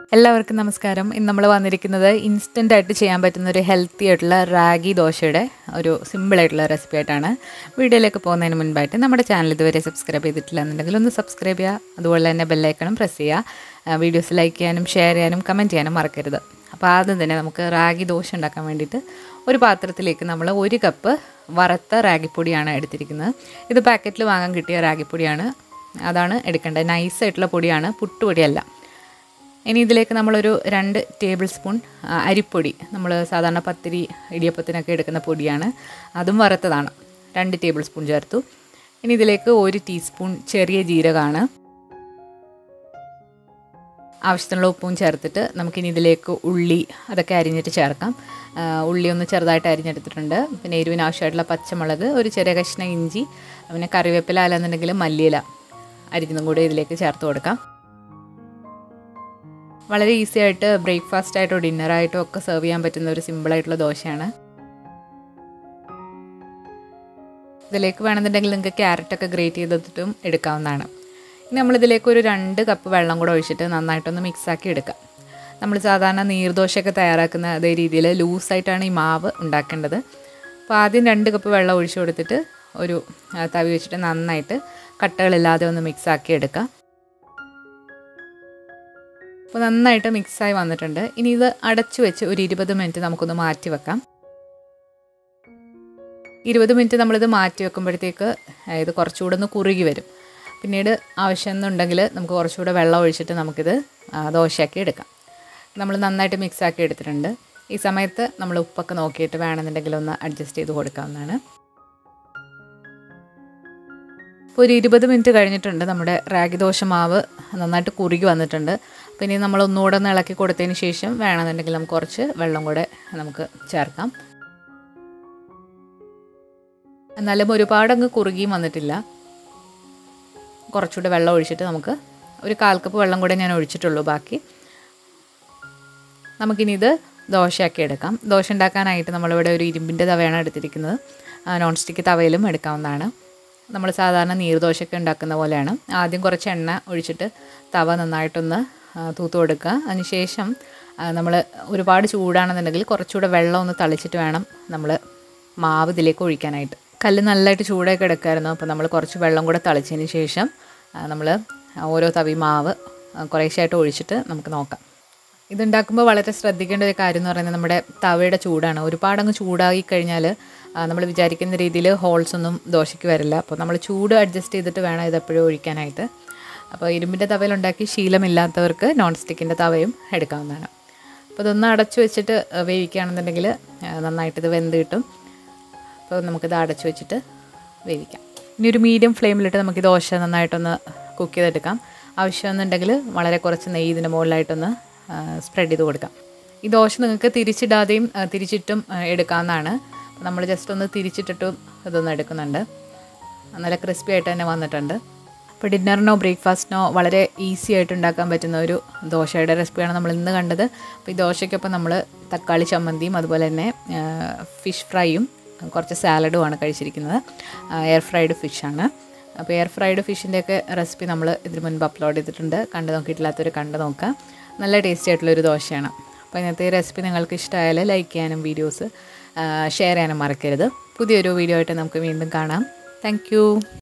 എല്ലാവർക്കും നമസ്കാരം ഇന്ന് നമ്മൾ വന്നിരിക്കുന്നത് ഇൻസ്റ്റൻ്റ് ആയിട്ട് ചെയ്യാൻ പറ്റുന്ന ഒരു ഹെൽത്തി ആയിട്ടുള്ള റാഗി ദോശയുടെ ഒരു സിമ്പിൾ ആയിട്ടുള്ള റെസിപ്പി ആയിട്ടാണ് വീഡിയോയിലേക്ക് പോകുന്നതിന് മുൻപായിട്ട് നമ്മുടെ ചാനൽ ഇതുവരെ സബ്സ്ക്രൈബ് ചെയ്തിട്ടില്ല എന്നുണ്ടെങ്കിൽ ഒന്ന് സബ്സ്ക്രൈബ് ചെയ്യുക അതുപോലെ തന്നെ ബെല്ലൈക്കണം പ്രസ് ചെയ്യുക വീഡിയോസ് ലൈക്ക് ചെയ്യാനും ഷെയർ ചെയ്യാനും കമൻറ്റ് ചെയ്യാനും മറക്കരുത് അപ്പോൾ ആദ്യം തന്നെ നമുക്ക് റാഗി ദോശ ഉണ്ടാക്കാൻ വേണ്ടിയിട്ട് ഒരു പാത്രത്തിലേക്ക് നമ്മൾ ഒരു കപ്പ് വറുത്ത റാഗിപ്പൊടിയാണ് എടുത്തിരിക്കുന്നത് ഇത് പാക്കറ്റിൽ വാങ്ങാൻ കിട്ടിയ റാഗിപ്പൊടിയാണ് അതാണ് എടുക്കേണ്ടത് നൈസായിട്ടുള്ള പൊടിയാണ് പുട്ടുപൊടിയല്ല ഇനി ഇതിലേക്ക് നമ്മളൊരു രണ്ട് ടേബിൾ സ്പൂൺ ആ, അരിപ്പൊടി നമ്മൾ സാധാരണ പത്തിരി ഇടിയപ്പത്തിനൊക്കെ എടുക്കുന്ന പൊടിയാണ് അതും വറുത്തതാണ് രണ്ട് ടേബിൾ സ്പൂൺ ചേർത്തു ഇനി ഇതിലേക്ക് ഒരു ടീസ്പൂൺ ചെറിയ ജീരകമാണ് ആവശ്യത്തിനുള്ള ഉപ്പും ചേർത്തിട്ട് നമുക്കിനി ഇതിലേക്ക് ഉള്ളി അതൊക്കെ അരിഞ്ഞിട്ട് ചേർക്കാം ആ, ഉള്ളി ഒന്ന് ചെറുതായിട്ട് അരിഞ്ഞെടുത്തിട്ടുണ്ട് പിന്നെ എരിവിന് ആവശ്യമായിട്ടുള്ള പച്ചമുളക് ഒരു ചെറിയ കഷ്ണം ഇഞ്ചി പിന്നെ കറിവേപ്പില അല്ലെന്നുണ്ടെങ്കിൽ മല്ലിയില അരിഞ്ഞതും കൂടി ഇതിലേക്ക് ചേർത്ത് കൊടുക്കാം വളരെ ഈസി ആയിട്ട് ബ്രേക്ക്ഫാസ്റ്റ് ആയിട്ടോ ഡിന്നറായിട്ടോ ഒക്കെ സെർവ് ചെയ്യാൻ പറ്റുന്ന ഒരു സിമ്പിളായിട്ടുള്ള ദോശയാണ് ഇതിലേക്ക് വേണമെന്നുണ്ടെങ്കിൽ നിങ്ങൾക്ക് ക്യാരറ്റൊക്കെ ഗ്രേറ്റ് ചെയ്തിട്ടും എടുക്കാവുന്നതാണ് ഇനി നമ്മളിതിലേക്ക് ഒരു രണ്ട് കപ്പ് വെള്ളം കൂടെ ഒഴിച്ചിട്ട് നന്നായിട്ടൊന്ന് മിക്സാക്കി എടുക്കാം നമ്മൾ സാധാരണ നീർദോശയൊക്കെ തയ്യാറാക്കുന്ന അതേ രീതിയിൽ ലൂസായിട്ടാണ് ഈ മാവ് ഉണ്ടാക്കേണ്ടത് അപ്പോൾ ആദ്യം രണ്ട് കപ്പ് വെള്ളം ഒഴിച്ചു കൊടുത്തിട്ട് ഒരു ആ, തവി വെച്ചിട്ട് നന്നായിട്ട് കട്ടകളില്ലാതെ ഒന്ന് മിക്സാക്കി എടുക്കാം അപ്പോൾ നന്നായിട്ട് മിക്സായി വന്നിട്ടുണ്ട് ഇനി ഇത് അടച്ചു വെച്ച് ഒരു ഇരുപത് മിനിറ്റ് നമുക്കൊന്ന് മാറ്റി വെക്കാം ഇരുപത് മിനിറ്റ് നമ്മളിത് മാറ്റി വെക്കുമ്പോഴത്തേക്ക് ഇത് കുറച്ചുകൂടെ ഒന്ന് കുറുകി വരും പിന്നീട് ആവശ്യം എന്നുണ്ടെങ്കിൽ നമുക്ക് കുറച്ചുകൂടെ വെള്ളം ഒഴിച്ചിട്ട് നമുക്കിത് ആ, ദോശയാക്കി എടുക്കാം നമ്മൾ നന്നായിട്ട് മിക്സാക്കി എടുത്തിട്ടുണ്ട് ഈ സമയത്ത് നമ്മൾ ഉപ്പൊക്കെ നോക്കിയിട്ട് വേണമെന്നുണ്ടെങ്കിൽ ഒന്ന് അഡ്ജസ്റ്റ് ചെയ്ത് കൊടുക്കാവുന്നതാണ് ഇപ്പോൾ ഒരു ഇരുപത് മിനിറ്റ് കഴിഞ്ഞിട്ടുണ്ട് നമ്മുടെ റാഗി ദോശ മാവ് നന്നായിട്ട് കുറുകി വന്നിട്ടുണ്ട് പിന്നെ നമ്മൾ ഒന്നുകൂടെ ഒന്ന് ഇളക്കി കൊടുത്തതിന് ശേഷം വേണമെന്നുണ്ടെങ്കിൽ നമുക്ക് കുറച്ച് വെള്ളം കൂടെ നമുക്ക് ചേർക്കാം എന്നാലും ഒരുപാടങ്ങ് കുറുകിയും വന്നിട്ടില്ല കുറച്ചുകൂടെ വെള്ളം ഒഴിച്ചിട്ട് നമുക്ക് ഒരു കാൽ കപ്പ് വെള്ളം കൂടെ ഞാൻ ഒഴിച്ചിട്ടുള്ളൂ ബാക്കി നമുക്കിനി ഇത് ദോശയാക്കി എടുക്കാം ദോശ ഉണ്ടാക്കാനായിട്ട് നമ്മളിവിടെ ഒരു ഇരുമ്പിൻ്റെ തവയാണ് എടുത്തിരിക്കുന്നത് ആ, നോൺ സ്റ്റിക്ക് തവയിലും എടുക്കാവുന്നതാണ് നമ്മൾ സാധാരണ നീർദോശയൊക്കെ ഉണ്ടാക്കുന്ന പോലെയാണ് ആദ്യം കുറച്ച് എണ്ണ ഒഴിച്ചിട്ട് തവ നന്നായിട്ടൊന്ന് ആ, തൂത്ത് കൊടുക്കുക അതിനുശേഷം നമ്മൾ ഒരുപാട് ചൂടാണെന്നുണ്ടെങ്കിൽ കുറച്ചുകൂടെ വെള്ളം ഒന്ന് തളിച്ചിട്ട് വേണം നമ്മൾ മാവ് ഇതിലേക്ക് ഒഴിക്കാനായിട്ട് കല്ല് നല്ലതായിട്ട് ചൂടായി കിടക്കായിരുന്നു അപ്പോൾ നമ്മൾ കുറച്ച് വെള്ളം കൂടെ തളിച്ചതിന് ശേഷം നമ്മൾ ഓരോ തവി മാവ് ആ, കുറേശ്ശായിട്ട് ഒഴിച്ചിട്ട് നമുക്ക് നോക്കാം ഇതുണ്ടാക്കുമ്പോൾ വളരെ ശ്രദ്ധിക്കേണ്ട ഒരു കാര്യം എന്ന് പറയുന്നത് നമ്മുടെ തവയുടെ ചൂടാണ് ഒരുപാടങ്ങ് ചൂടായി കഴിഞ്ഞാൽ നമ്മൾ വിചാരിക്കുന്ന രീതിയിൽ ഹോൾസ് ഒന്നും ദോശയ്ക്ക് വരില്ല അപ്പോൾ നമ്മൾ ചൂട് അഡ്ജസ്റ്റ് ചെയ്തിട്ട് വേണം ഇത് എപ്പോഴും ഒഴിക്കാനായിട്ട് അപ്പോൾ ഇരുമ്പിൻ്റെ തവയിലുണ്ടാക്കി ശീലമില്ലാത്തവർക്ക് നോൺ സ്റ്റിക്കിൻ്റെ തവയും എടുക്കാവുന്നതാണ് അപ്പോൾ ഇതൊന്ന് അടച്ചു വെച്ചിട്ട് ആ, വേവിക്കുകയാണെന്നുണ്ടെങ്കിൽ ആ, നന്നായിട്ട് ഇത് വെന്ത് കിട്ടും അപ്പോൾ നമുക്കിത് അടച്ചു വെച്ചിട്ട് വേവിക്കാം ഇനി ഒരു മീഡിയം ഫ്ലെയിമിലിട്ട് നമുക്ക് ഈ ദോശ നന്നായിട്ടൊന്ന് കുക്ക് ചെയ്തെടുക്കാം ആവശ്യമെന്നുണ്ടെങ്കിൽ വളരെ കുറച്ച് നെയ്യ് ഇതിൻ്റെ മുകളിലായിട്ടൊന്ന് സ്പ്രെഡ് ചെയ്ത് കൊടുക്കാം ഈ ദോശ നിങ്ങൾക്ക് തിരിച്ചിടാതെയും ആ, തിരിച്ചിട്ടും ആ, എടുക്കാവുന്നതാണ് നമ്മൾ ജസ്റ്റ് ഒന്ന് തിരിച്ചിട്ടിട്ടും ഇതൊന്ന് എടുക്കുന്നുണ്ട് നല്ല ക്രിസ്പി ആയിട്ട് തന്നെ വന്നിട്ടുണ്ട് അപ്പോൾ ഡിന്നറിനോ ബ്രേക്ക്ഫാസ്റ്റിനോ വളരെ ഈസി ആയിട്ട് ഉണ്ടാക്കാൻ പറ്റുന്ന ഒരു ദോശയുടെ റെസിപ്പിയാണ് നമ്മൾ ഇന്ന് കണ്ടത് അപ്പോൾ ഈ ദോശയ്ക്കൊപ്പം നമ്മൾ തക്കാളി ചമ്മന്തിയും അതുപോലെ തന്നെ ഫിഷ് ഫ്രൈയും കുറച്ച് സാലഡുമാണ് കഴിച്ചിരിക്കുന്നത് എയർ ഫ്രൈഡ് ഫിഷാണ് അപ്പോൾ എയർ ഫ്രൈഡ് ഫിഷിൻ്റെയൊക്കെ റെസിപ്പി നമ്മൾ ഇതിന് മുൻപ് അപ്ലോഡ് ചെയ്തിട്ടുണ്ട് കണ്ടു നോക്കിയിട്ടില്ലാത്തവർ കണ്ടു നോക്കാം നല്ല ടേസ്റ്റി ആയിട്ടുള്ളൊരു ദോശയാണ് അപ്പോൾ ഇന്നത്തെ ഈ റെസിപ്പി നിങ്ങൾക്ക് ഇഷ്ടമായാൽ ലൈക്ക് ചെയ്യാനും വീഡിയോസ് ഷെയർ ചെയ്യാനും മറക്കരുത് പുതിയൊരു വീഡിയോ ആയിട്ട് നമുക്ക് വീണ്ടും കാണാം താങ്ക്